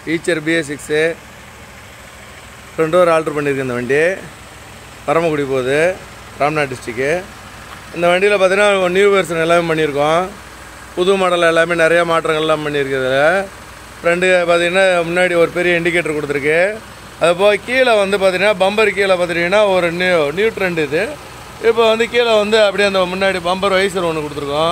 Eicher BS six front door alter பண்ணியிருக்கு இந்த வண்டி பரமக்குடி போகுது ராம்நாத் டிஸ்ட்ரிக்கு இந்த வண்டியில் பார்த்தீங்கன்னா நியூ வெர்ஷன் எல்லாமே பண்ணியிருக்கோம் புது மாடல் எல்லாமே நிறையா மாற்றங்கள்லாம் பண்ணியிருக்குது ஃப்ரெண்டு பார்த்தீங்கன்னா முன்னாடி ஒரு பெரிய இண்டிகேட்டர் கொடுத்துருக்கு அது போக கீழே வந்து பார்த்தீங்கன்னா பம்பர் கீழே பார்த்துட்டிங்கன்னா ஒரு நியூ நியூ ட்ரெண்ட் இது இப்போ வந்து கீழே வந்து அப்படியே அந்த முன்னாடி பம்பர் வைசர் ஒன்று கொடுத்துருக்கோம்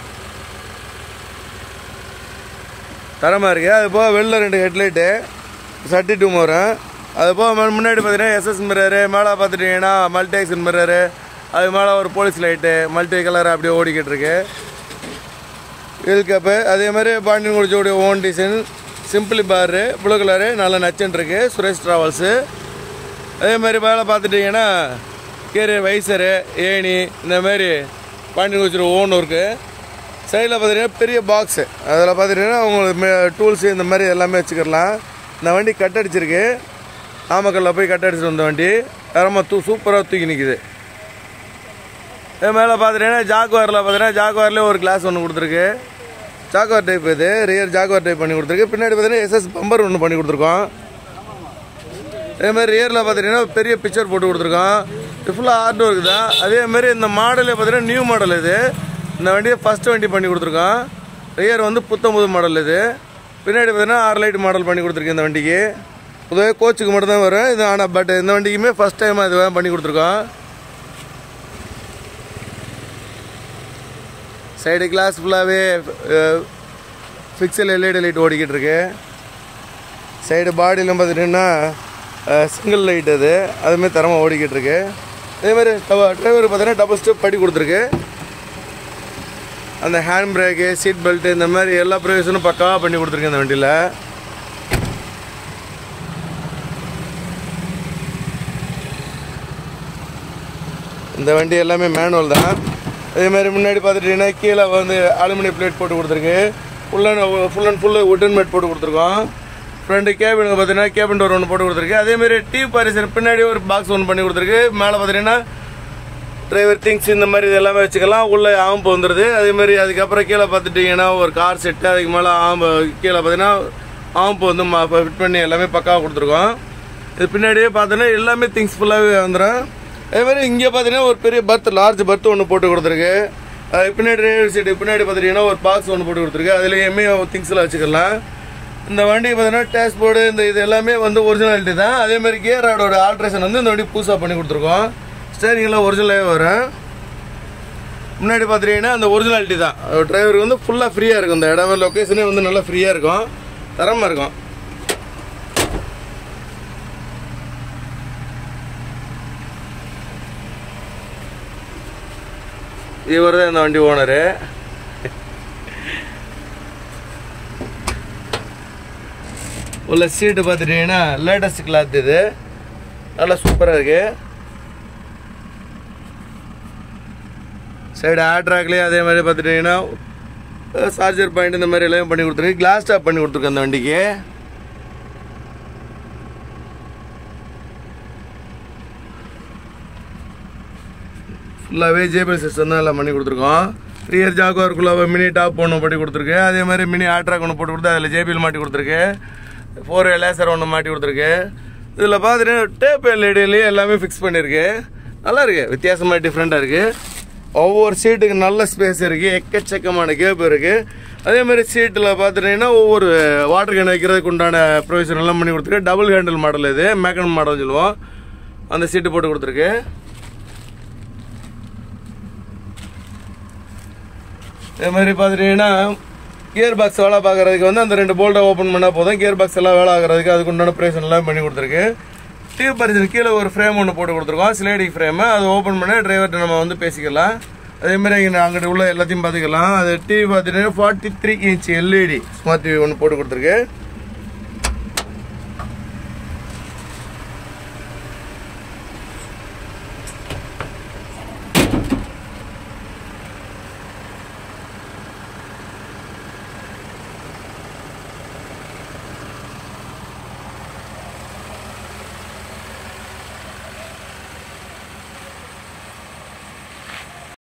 தரமாக இருக்குது அது போக வெளில ரெண்டு ஹெட்லைட்டு சட்டி டூம் வரும் அது போக மு- முன்னாடி பார்த்தீங்கன்னா எஸ்எஸ் மிரரு மேலே பார்த்துட்டிங்கன்னா மல்டிஎக்ஸன் மிரரு அது மேலே ஒரு போலீஸ் லைட்டு மல்டி கலர் அப்படியே ஓடிக்கிட்டு இருக்கு வீல் கப்பு அதே மாதிரி பாண்டியன் குடிச்சோடைய ஓன் டிசைன் சிம்பிளி பாரு ப்ளூ கலரு நல்லா நச்சுன்னு இருக்கு சுரேஷ் ட்ராவல்ஸு அதே மாதிரி மேலே பார்த்துட்டிங்கன்னா கேரியர் வைசரு ஏணி இந்த மாதிரி பாண்டியன் குடிச்சோட ஓன் இருக்குது சைடில் பார்த்தீங்கன்னா பெரிய பாக்ஸு அதில் பார்த்துட்டிங்கன்னா உங்களுக்கு டூல்ஸு இந்த மாதிரி எல்லாமே வச்சுக்கலாம் இந்த வண்டி கட் அடிச்சிருக்கு நாமக்கல்லில் போய் கட் அடிச்சிட்டு வந்த வண்டி தரமாக தூ சூப்பராக தூக்கி நிற்கிது இது மேலே பார்த்துட்டிங்கன்னா ஜாக்குவாரில் பார்த்தீங்கன்னா ஜாக்குவார்லேயே ஒரு கிளாஸ் ஒன்று கொடுத்துருக்கு ஜாக்குவார் டைப் இது ரியர் ஜாக்குவார் டைப் பண்ணி கொடுத்துருக்கு பின்னாடி பார்த்தீங்கன்னா எஸ்எஸ் பம்பர் ஒன்று பண்ணி கொடுத்துருக்கோம் அதே மாதிரி ரியரில் பார்த்துட்டிங்கன்னா பெரிய பிக்சர் போட்டு கொடுத்துருக்கோம் இது ஃபுல்லாக ஹார்ட் ஒர்க் தான் அதே மாதிரி இந்த மாடலே பார்த்தீங்கன்னா நியூ மாடல் இது இந்த வண்டியை ஃபஸ்ட் வண்டி பண்ணி கொடுத்துருக்கோம் ரியர் வந்து புத்தம் புது மாடல் இது பின்னாடி பார்த்தீங்கன்னா ஆறு லைட் மாடல் பண்ணி கொடுத்துருக்கு இந்த வண்டிக்கு பொதுவாக கோச்சுக்கு மட்டும் தான் வரும் இது ஆனால் பட் இந்த வண்டிக்குமே ஃபஸ்ட் டைம் இது பண்ணி கொடுத்துருக்கோம் சைடு கிளாஸ் ஃபுல்லாகவே ஃபிக்சல் எல்இடி லைட் ஓடிக்கிட்டு இருக்கு சைடு பாடியிலும் பார்த்துட்டிங்கன்னா சிங்கிள் லைட் அது அதுமாரி தரமாக ஓடிக்கிட்டு இருக்கு அதே மாதிரி டிரைவர் பார்த்தீங்கன்னா டபுள் ஸ்டெப் படி கொடுத்துருக்கு அந்த ஹேண்ட் பிரேக்கு சீட் பெல்ட் இந்த மாதிரி எல்லா ப்ரொவிஷனும் பக்காவாக பண்ணி கொடுத்துருக்கு இந்த வண்டியில் இந்த வண்டி எல்லாமே மேனுவல் தான் அதே மாதிரி முன்னாடி பார்த்துட்டிங்கன்னா கீழே வந்து அலுமினியம் பிளேட் போட்டு கொடுத்துருக்கு full and full and full wooden mat போட்டு கொடுத்துருக்கோம் ஃப்ரண்ட் கேபினுக்கு பார்த்தீங்கன்னா கேபின் டோர் ஒன்று போட்டு கொடுத்துருக்கு அதே மாதிரி டிவி பாரிசன் பின்னாடி ஒரு பாக்ஸ் ஒன்று பண்ணி கொடுத்துருக்கு மேலே பார்த்தீங்கன்னா டிரைவர் திங்ஸ் இந்த மாதிரி இது எல்லாமே வச்சுக்கலாம் உள்ளே ஆம்பு வந்துடுது அதே மாதிரி அதுக்கப்புறம் கீழே பார்த்துட்டிங்கன்னா ஒரு கார் செட்டு அதுக்கு மேலே ஆம்பு கீழே பார்த்தீங்கன்னா ஆம்பு வந்து ஃபிட் பண்ணி எல்லாமே பக்காவாக கொடுத்துருக்கோம் இது பின்னாடியே பார்த்தோன்னா எல்லாமே திங்ஸ் ஃபுல்லாகவே வந்துடும் அதே மாதிரி இங்கே பார்த்தீங்கன்னா ஒரு பெரிய பர்த் லார்ஜ் பர்த் ஒன்று போட்டு கொடுத்துருக்கு அது பின்னாடி டிரைவர் சீட்டு பின்னாடி பார்த்துட்டிங்கன்னா ஒரு பாக்ஸ் ஒன்று போட்டு கொடுத்துருக்கு அதுலேயுமே திங்ஸ்லாம் வச்சுக்கலாம் இந்த வண்டி பார்த்தீங்கன்னா டேஷ்போர்டு இந்த இது எல்லாமே வந்து ஒரிஜினாலிட்டி தான் அதே மாதிரி கியர் ராடோட ஆல்ட்ரேஷன் வந்து இந்த வண்டி புதுசாக பண்ணி கொடுத்துருக்கோம் ஸ்டேரிங்லாம் ஒரிஜினலாகவே வரும் முன்னாடி பார்த்துட்டீங்கன்னா அந்த ஒரிஜினாலிட்டி தான் டிரைவருக்கு வந்து ஃபுல்லாக ஃப்ரீயாக இருக்கும் இந்த இடம் லொக்கேஷனே வந்து நல்லா ஃப்ரீயாக இருக்கும் தரமாக இருக்கும் இவர் தான் இந்த வண்டி ஓனரு உள்ள சீட்டு பார்த்துட்டீங்கன்னா லேட்டஸ்ட் கிளாத் இது நல்லா சூப்பராக இருக்கு சைடு ஆட் ட்ராக்லேயே அதே மாதிரி பார்த்துட்டிங்கன்னா சார்ஜர் பாயிண்ட் இந்த மாதிரி எல்லாம் பண்ணி கொடுத்துருக்கு கிளாஸ் டாப் பண்ணி கொடுத்துருக்கு அந்த வண்டிக்கு ஃபுல்லாகவே ஜேபிஎல் சிஸ்டம் தான் எல்லாம் பண்ணி கொடுத்துருக்கோம் ரியர் ஜாகுவாருக்குள்ள மினி டாப் ஒன்று பண்ணி கொடுத்துருக்கு அதே மாதிரி மினி ஆட்ராக் ஒன்று போட்டு கொடுத்து அதில் ஜேபிஎல் மாட்டி கொடுத்துருக்கு ஃபோர் லேசர் ஒன்று மாட்டி கொடுத்துருக்கு இதில் பார்த்துட்டு டேப் எல்இடிலேயே எல்லாமே ஃபிக்ஸ் பண்ணியிருக்கு நல்லா இருக்கு வித்தியாசமாக டிஃப்ரெண்ட்டாக இருக்குது ஒவ்வொரு சீட்டுக்கு நல்ல ஸ்பேஸ் இருக்குது எக்கச்சக்கமான கேப் இருக்குது அதே மாதிரி சீட்டில் பார்த்துட்டிங்கன்னா ஒவ்வொரு வாட்டர் கேன் வைக்கிறதுக்கு உண்டான ப்ரொவிஷன் எல்லாம் பண்ணி கொடுத்துருக்கு டபுள் ஹேண்டில் மாடல் இது மேக்கன் மாடல் சொல்லுவோம் அந்த சீட்டு போட்டு கொடுத்துருக்கு இதே மாதிரி பார்த்துட்டீங்கன்னா கியர் பாக்ஸ் வேலை பார்க்கறதுக்கு வந்து அந்த ரெண்டு போல்ட்டை ஓப்பன் பண்ணால் போதும் கியர் பாக்ஸ் எல்லாம் வேலை ஆகிறதுக்கு அதுக்கு உண்டான ப்ரேஷன் எல்லாம் பண்ணி கொடுத்துருக்கு டியூப் பரிசன் கீழே ஒரு ஃப்ரேம் ஒன்று போட்டு கொடுத்துருக்கோம் ஸ்லைடிங் ஃப்ரேமு அது ஓப்பன் பண்ண டிரைவர்கிட்ட நம்ம வந்து பேசிக்கலாம் அதே மாதிரி இங்கே அங்கிட்ட உள்ள எல்லாத்தையும் பார்த்துக்கலாம் அது டிவி பார்த்துட்டீங்கன்னா forty three inch LED smart TV ஒன்று போட்டு கொடுத்துருக்கு